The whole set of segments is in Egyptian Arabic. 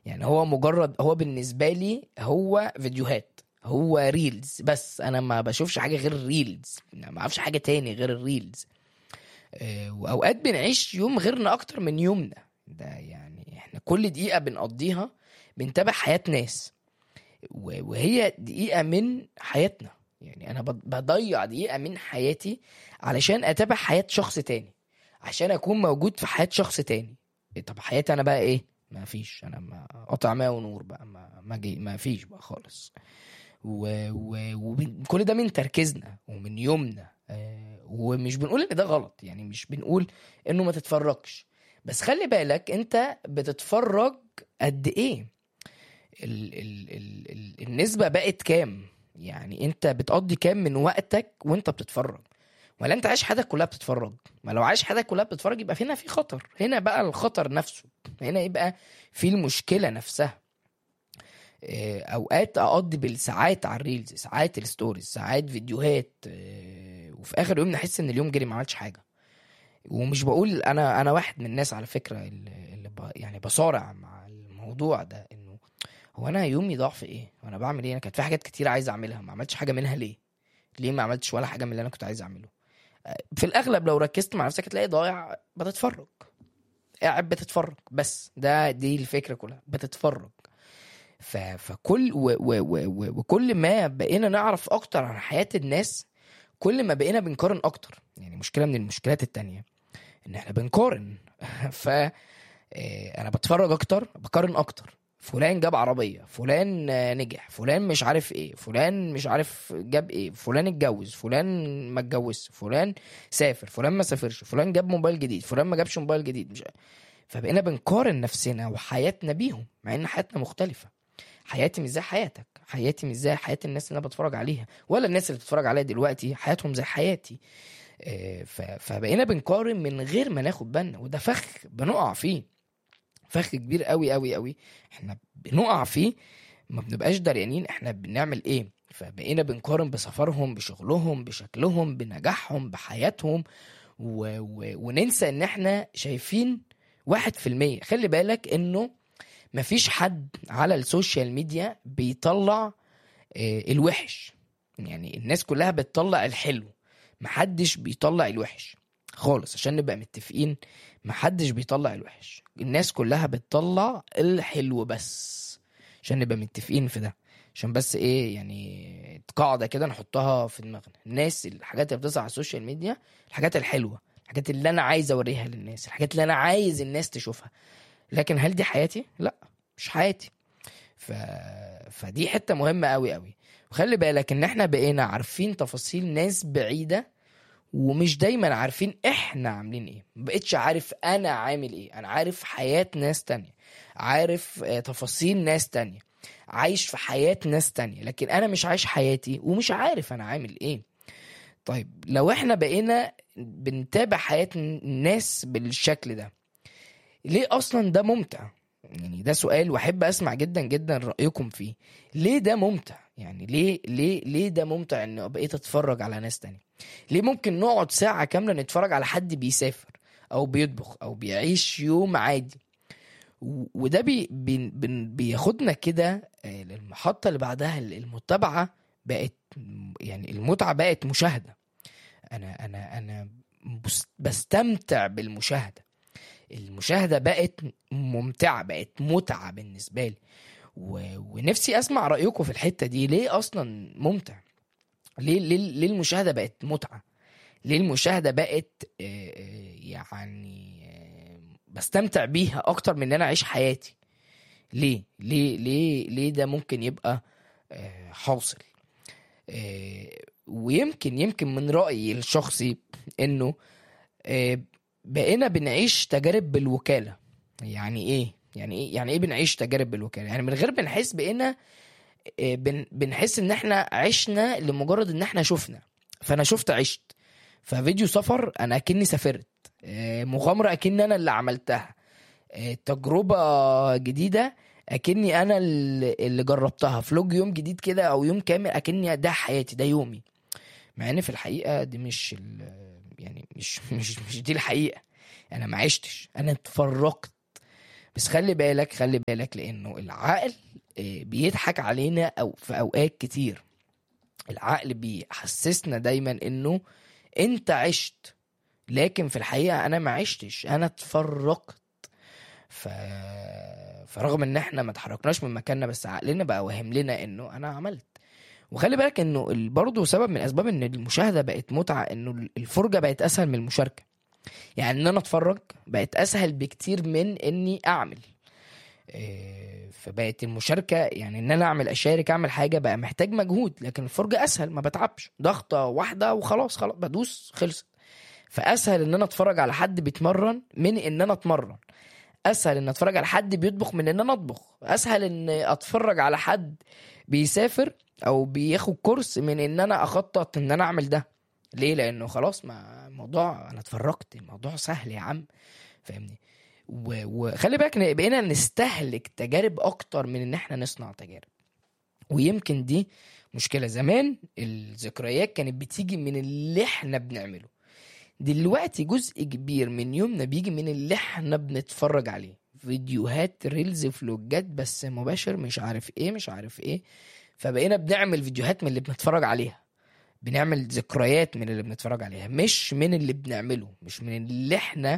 يعني هو مجرد هو بالنسبه لي هو فيديوهات هو ريلز بس انا ما بشوفش حاجه غير الريلز ما اعرفش حاجه تاني غير الريلز آه، واوقات بنعيش يوم غيرنا اكتر من يومنا ده يعني احنا كل دقيقه بنقضيها بنتابع حياه ناس و- وهي دقيقه من حياتنا يعني انا بض- بضيع دقيقه من حياتي علشان اتابع حياه شخص تاني عشان اكون موجود في حياه شخص تاني طب حياتي انا بقى ايه ما فيش انا ما قطع ماء ونور بقى ما ما, جي ما فيش بقى خالص و... و... وكل ده من تركيزنا ومن يومنا آه، ومش بنقول ان ده غلط يعني مش بنقول انه ما تتفرجش بس خلي بالك انت بتتفرج قد ايه ال... ال... ال... ال... النسبة بقت كام يعني انت بتقضي كام من وقتك وانت بتتفرج ولا انت عايش حياتك كلها بتتفرج ما لو عايش حياتك كلها بتتفرج يبقى هنا في خطر هنا بقى الخطر نفسه هنا يبقى في المشكلة نفسها آه، اوقات اقضي بالساعات على الريلز ساعات الستوريز ساعات فيديوهات آه، وفي اخر يوم نحس ان اليوم جري ما عملتش حاجه ومش بقول انا انا واحد من الناس على فكره اللي اللي ب- يعني بصارع مع الموضوع ده انه هو انا يومي ضاع في ايه وانا بعمل ايه انا كانت في حاجات كتير عايز اعملها ما عملتش حاجه منها ليه ليه ما عملتش ولا حاجه من اللي انا كنت عايز اعمله آه، في الاغلب لو ركزت مع نفسك هتلاقي ضايع بتتفرج قاعد بتتفرج بس ده دي الفكره كلها بتتفرج ف... فكل و... و... و... و... وكل ما بقينا نعرف اكتر عن حياة الناس كل ما بقينا بنقارن اكتر يعني مشكلة من المشكلات التانية ان احنا بنقارن ف آه، انا بتفرج اكتر بقارن اكتر فلان جاب عربية فلان آه، نجح فلان مش عارف ايه فلان مش عارف جاب ايه فلان اتجوز فلان ما اتجوزش فلان سافر فلان ما سافرش فلان جاب موبايل جديد فلان ما جابش موبايل جديد مش فبقينا بنقارن نفسنا وحياتنا بيهم مع ان حياتنا مختلفة حياتي مش زي حياتك حياتي مش زي حياة الناس اللي انا بتفرج عليها ولا الناس اللي بتتفرج عليها دلوقتي حياتهم زي حياتي آه، ف- فبقينا بنقارن من غير ما ناخد بالنا وده فخ بنقع فيه فخ كبير قوي قوي قوي احنا بنقع فيه ما بنبقاش دريانين احنا بنعمل ايه فبقينا بنقارن بسفرهم بشغلهم بشكلهم بنجاحهم بحياتهم و... و... وننسى ان احنا شايفين واحد في المية خلي بالك انه مفيش حد على السوشيال ميديا بيطلع آه، الوحش يعني الناس كلها بتطلع الحلو محدش بيطلع الوحش خالص عشان نبقى متفقين محدش بيطلع الوحش الناس كلها بتطلع الحلو بس عشان نبقى متفقين في ده عشان بس ايه يعني قاعدة كده نحطها في دماغنا الناس الحاجات اللي بتظهر على السوشيال ميديا الحاجات الحلوة الحاجات اللي انا عايز اوريها للناس الحاجات اللي انا عايز الناس تشوفها لكن هل دي حياتي لا مش حياتي ف... فدي حته مهمه قوي قوي وخلي بالك ان احنا بقينا عارفين تفاصيل ناس بعيده ومش دايما عارفين احنا عاملين ايه مبقتش عارف انا عامل ايه انا عارف حياه ناس تانية عارف آه، تفاصيل ناس تانية عايش في حياه ناس تانية لكن انا مش عايش حياتي ومش عارف انا عامل ايه طيب لو احنا بقينا بنتابع حياه الناس بالشكل ده ليه اصلا ده ممتع يعني ده سؤال واحب اسمع جدا جدا رايكم فيه ليه ده ممتع يعني ليه ليه ليه ده ممتع ان بقيت اتفرج على ناس تانية ليه ممكن نقعد ساعه كامله نتفرج على حد بيسافر او بيطبخ او بيعيش يوم عادي و- وده بي بي بي بياخدنا كده آه، للمحطه اللي بعدها المتابعه بقت يعني المتعه بقت مشاهده انا انا انا بس- بستمتع بالمشاهده المشاهده بقت ممتعه بقت متعه بالنسبه لي و... ونفسي اسمع رايكم في الحته دي ليه اصلا ممتع ليه ليه, ليه المشاهده بقت متعه ليه المشاهده بقت آه، آه، يعني آه، بستمتع بيها اكتر من ان انا اعيش حياتي ليه ليه ليه ليه ده ممكن يبقى آه، حاصل آه، ويمكن يمكن من رايي الشخصي انه آه، بقينا بنعيش تجارب بالوكاله يعني ايه يعني ايه يعني ايه بنعيش تجارب بالوكاله يعني من غير بنحس بقينا آه، بن بنحس ان احنا عشنا لمجرد ان احنا شفنا فانا شفت عشت ففيديو سفر انا اكني سافرت آه، مغامره اكني انا اللي عملتها آه، تجربه جديده اكني انا اللي اللي جربتها فلوج يوم جديد كده او يوم كامل اكني ده حياتي ده يومي مع ان في الحقيقه دي مش ال- يعني مش مش مش دي الحقيقه انا ما عشتش انا اتفرجت بس خلي بالك خلي بالك لانه العقل آه، بيضحك علينا او في اوقات كتير العقل بيحسسنا دايما انه انت عشت لكن في الحقيقه انا ما عشتش انا اتفرجت ف... فرغم ان احنا ما اتحركناش من مكاننا بس عقلنا بقى واهم لنا انه انا عملت وخلي بالك انه ال- برضه سبب من اسباب ان المشاهده بقت متعه انه الفرجه بقت اسهل من المشاركه يعني ان انا اتفرج بقت اسهل بكتير من اني اعمل إيه، فبقت المشاركه يعني ان انا اعمل اشارك اعمل حاجه بقى محتاج مجهود لكن الفرجه اسهل ما بتعبش ضغطه واحده وخلاص خلاص بدوس خلصت فاسهل ان انا اتفرج على حد بيتمرن من ان انا اتمرن اسهل ان اتفرج على حد بيطبخ من ان انا اطبخ اسهل ان اتفرج على حد بيسافر او بياخد كورس من ان انا اخطط ان انا اعمل ده ليه لانه خلاص ما الموضوع انا اتفرجت الموضوع سهل يا عم فاهمني و- وخلي بالك إن بقينا نستهلك تجارب اكتر من ان احنا نصنع تجارب ويمكن دي مشكله زمان الذكريات كانت بتيجي من اللي احنا بنعمله دلوقتي جزء كبير من يومنا بيجي من اللي احنا بنتفرج عليه فيديوهات ريلز فلوجات بس مباشر مش عارف ايه مش عارف ايه فبقينا بنعمل فيديوهات من اللي بنتفرج عليها بنعمل ذكريات من اللي بنتفرج عليها مش من اللي بنعمله مش من اللي احنا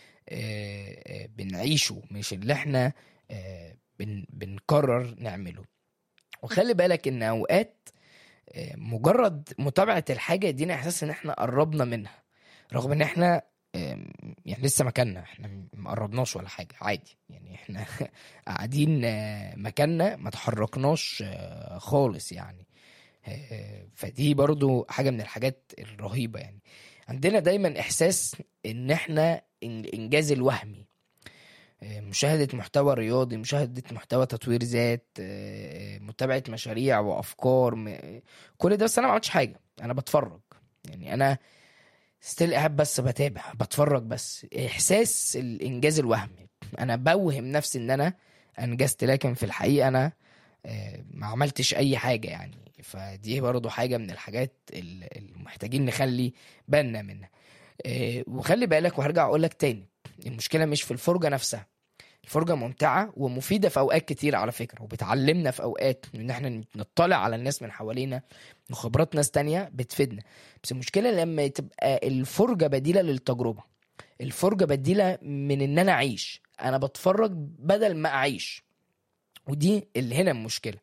آه، آه، بنعيشه مش اللي احنا آه، بن بنقرر نعمله وخلي بالك ان اوقات آه، مجرد متابعة الحاجة يدينا احساس ان احنا قربنا منها رغم ان احنا آم، يعني لسه مكاننا احنا ما قربناش ولا حاجة عادي يعني احنا قاعدين آه، مكاننا ما تحركناش آه، خالص يعني آه، فدي برضو حاجة من الحاجات الرهيبة يعني عندنا دايما احساس ان احنا إن- الانجاز الوهمي آه، مشاهدة محتوى رياضي مشاهدة محتوى تطوير ذات آه، متابعة مشاريع وأفكار م- كل ده بس أنا ما عملتش حاجة أنا بتفرج يعني أنا ستيل قاعد بس بتابع بتفرج بس إحساس الإنجاز الوهمي أنا بوهم نفسي إن أنا أنجزت لكن في الحقيقة أنا آه، ما عملتش أي حاجة يعني فدي برضو حاجة من الحاجات ال- المحتاجين نخلي بالنا منها آه، وخلي بالك وهرجع أقول لك تاني المشكلة مش في الفرجة نفسها الفرجة ممتعة ومفيدة في أوقات كتير على فكرة وبتعلمنا في أوقات إن إحنا نطلع على الناس من حوالينا وخبرات ناس تانية بتفيدنا بس المشكلة لما تبقى الفرجة بديلة للتجربة الفرجة بديلة من إن أنا أعيش أنا بتفرج بدل ما أعيش ودي اللي هنا المشكلة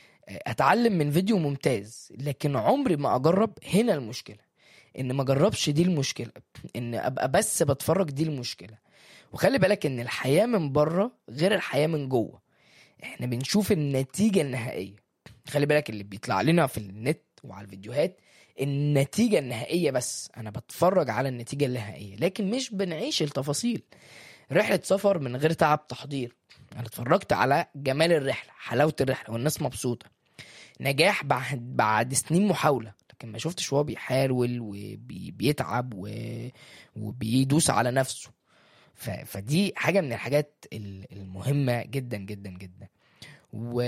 أتعلم من فيديو ممتاز لكن عمري ما أجرب هنا المشكلة إن ما أجربش دي المشكلة إن أبقى بس بتفرج دي المشكلة وخلي بالك ان الحياه من بره غير الحياه من جوه احنا بنشوف النتيجه النهائيه خلي بالك اللي بيطلع لنا في النت وعلى الفيديوهات النتيجه النهائيه بس انا بتفرج على النتيجه النهائيه لكن مش بنعيش التفاصيل رحله سفر من غير تعب تحضير انا اتفرجت على جمال الرحله حلاوه الرحله والناس مبسوطه نجاح بعد بعد سنين محاوله لكن ما شفتش هو بيحاول وبيتعب وبيدوس على نفسه ف... فدي حاجه من الحاجات ال- المهمه جدا جدا جدا و...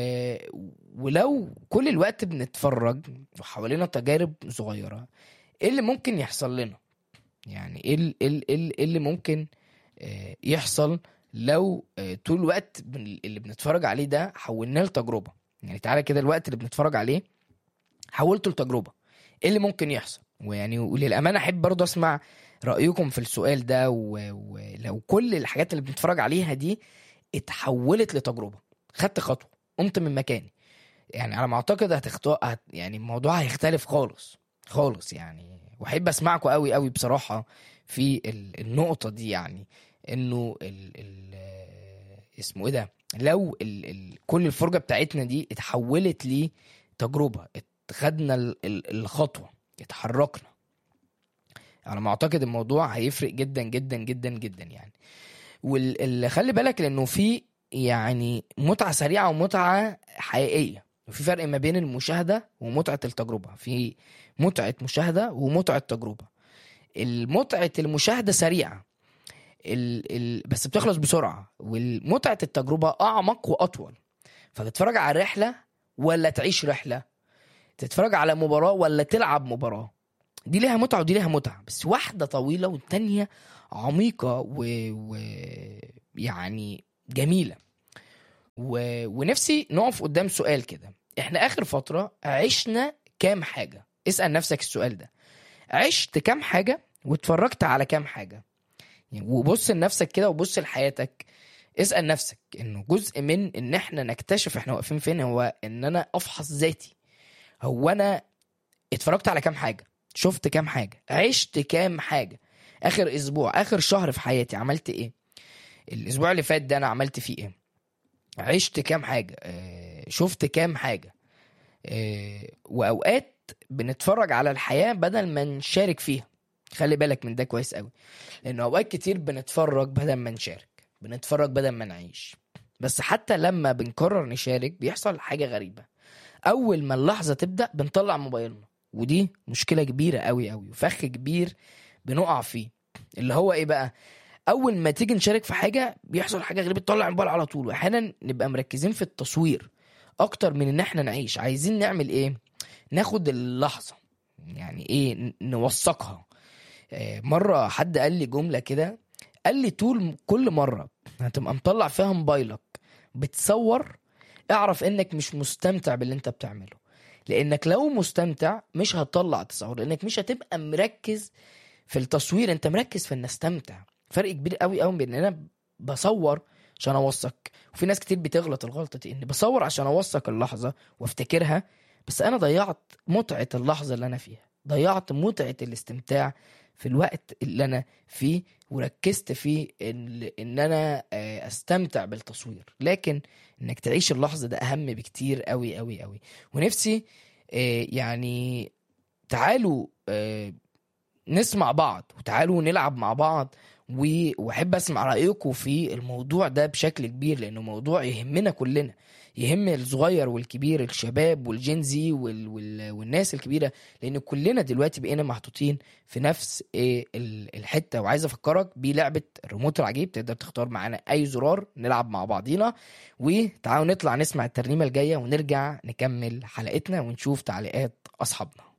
ولو كل الوقت بنتفرج وحوالينا تجارب صغيره ايه اللي ممكن يحصل لنا يعني ايه ال- إيه ال- إيه ال- إيه اللي ممكن آه، يحصل لو آه، طول الوقت بن- اللي بنتفرج عليه ده حولناه لتجربه يعني تعالى كده الوقت اللي بنتفرج عليه حولته لتجربه ايه اللي ممكن يحصل ويعني وللامانه احب برضه اسمع رايكم في السؤال ده و- ولو كل الحاجات اللي بنتفرج عليها دي اتحولت لتجربه خدت خطوه قمت من مكاني يعني على ما اعتقد هتختار هت... يعني الموضوع هيختلف خالص خالص يعني واحب اسمعكم قوي قوي بصراحه في ال... النقطه دي يعني انه ال... ال... اسمه ايه ده لو ال... ال... كل الفرجه بتاعتنا دي اتحولت لتجربه خدنا ال... ال... الخطوه اتحركنا على ما اعتقد الموضوع هيفرق جدا جدا جدا جدا يعني واللي خلي بالك لانه في يعني متعه سريعه ومتعه حقيقيه وفي فرق ما بين المشاهده ومتعه التجربه في متعه مشاهده ومتعه تجربه المتعه المشاهده سريعه ال ال بس بتخلص بسرعه والمتعه التجربه اعمق واطول فتتفرج على رحله ولا تعيش رحله تتفرج على مباراه ولا تلعب مباراه دي ليها متعه ودي ليها متعه بس واحده طويله والتانيه عميقه و... و... يعني جميله و... ونفسي نقف قدام سؤال كده احنا اخر فتره عشنا كام حاجه اسال نفسك السؤال ده عشت كام حاجه واتفرجت على كام حاجه يعني وبص لنفسك كده وبص لحياتك اسال نفسك انه جزء من ان احنا نكتشف احنا واقفين فين هو ان انا افحص ذاتي هو انا اتفرجت على كام حاجه شفت كام حاجه عشت كام حاجه اخر اسبوع اخر شهر في حياتي عملت ايه الاسبوع اللي فات ده انا عملت فيه ايه عشت كام حاجه آه، شفت كام حاجه آه، واوقات بنتفرج على الحياه بدل ما نشارك فيها خلي بالك من ده كويس قوي لان اوقات كتير بنتفرج بدل ما نشارك بنتفرج بدل ما نعيش بس حتى لما بنقرر نشارك بيحصل حاجه غريبه اول ما اللحظه تبدا بنطلع موبايلنا ودي مشكله كبيره قوي قوي وفخ كبير بنقع فيه اللي هو ايه بقى اول ما تيجي نشارك في حاجه بيحصل حاجه غريبه تطلع الموبايل على طول واحيانا نبقى مركزين في التصوير اكتر من ان احنا نعيش عايزين نعمل ايه ناخد اللحظه يعني ايه ن- نوثقها آه، مره حد قال لي جمله كده قال لي طول كل مره هتبقى مطلع فيها موبايلك بتصور اعرف انك مش مستمتع باللي انت بتعمله لانك لو مستمتع مش هتطلع تصور لانك مش هتبقى مركز في التصوير انت مركز في ان استمتع فرق كبير قوي قوي بين ان انا بصور عشان اوثق وفي ناس كتير بتغلط الغلطه دي ان بصور عشان اوثق اللحظه وافتكرها بس انا ضيعت متعه اللحظه اللي انا فيها ضيعت متعه الاستمتاع في الوقت اللي انا فيه وركزت فيه ان ان انا آه، استمتع بالتصوير لكن انك تعيش اللحظه ده اهم بكتير قوي قوي قوي ونفسي آه، يعني تعالوا آه، نسمع بعض وتعالوا نلعب مع بعض و- واحب اسمع رايكم في الموضوع ده بشكل كبير لانه موضوع يهمنا كلنا يهم الصغير والكبير الشباب والجنزي وال... وال... والناس الكبيره لان كلنا دلوقتي بقينا محطوطين في نفس إيه ال- الحته وعايز افكرك بلعبه الريموت العجيب تقدر تختار معانا اي زرار نلعب مع بعضينا وتعالوا نطلع نسمع الترنيمه الجايه ونرجع نكمل حلقتنا ونشوف تعليقات اصحابنا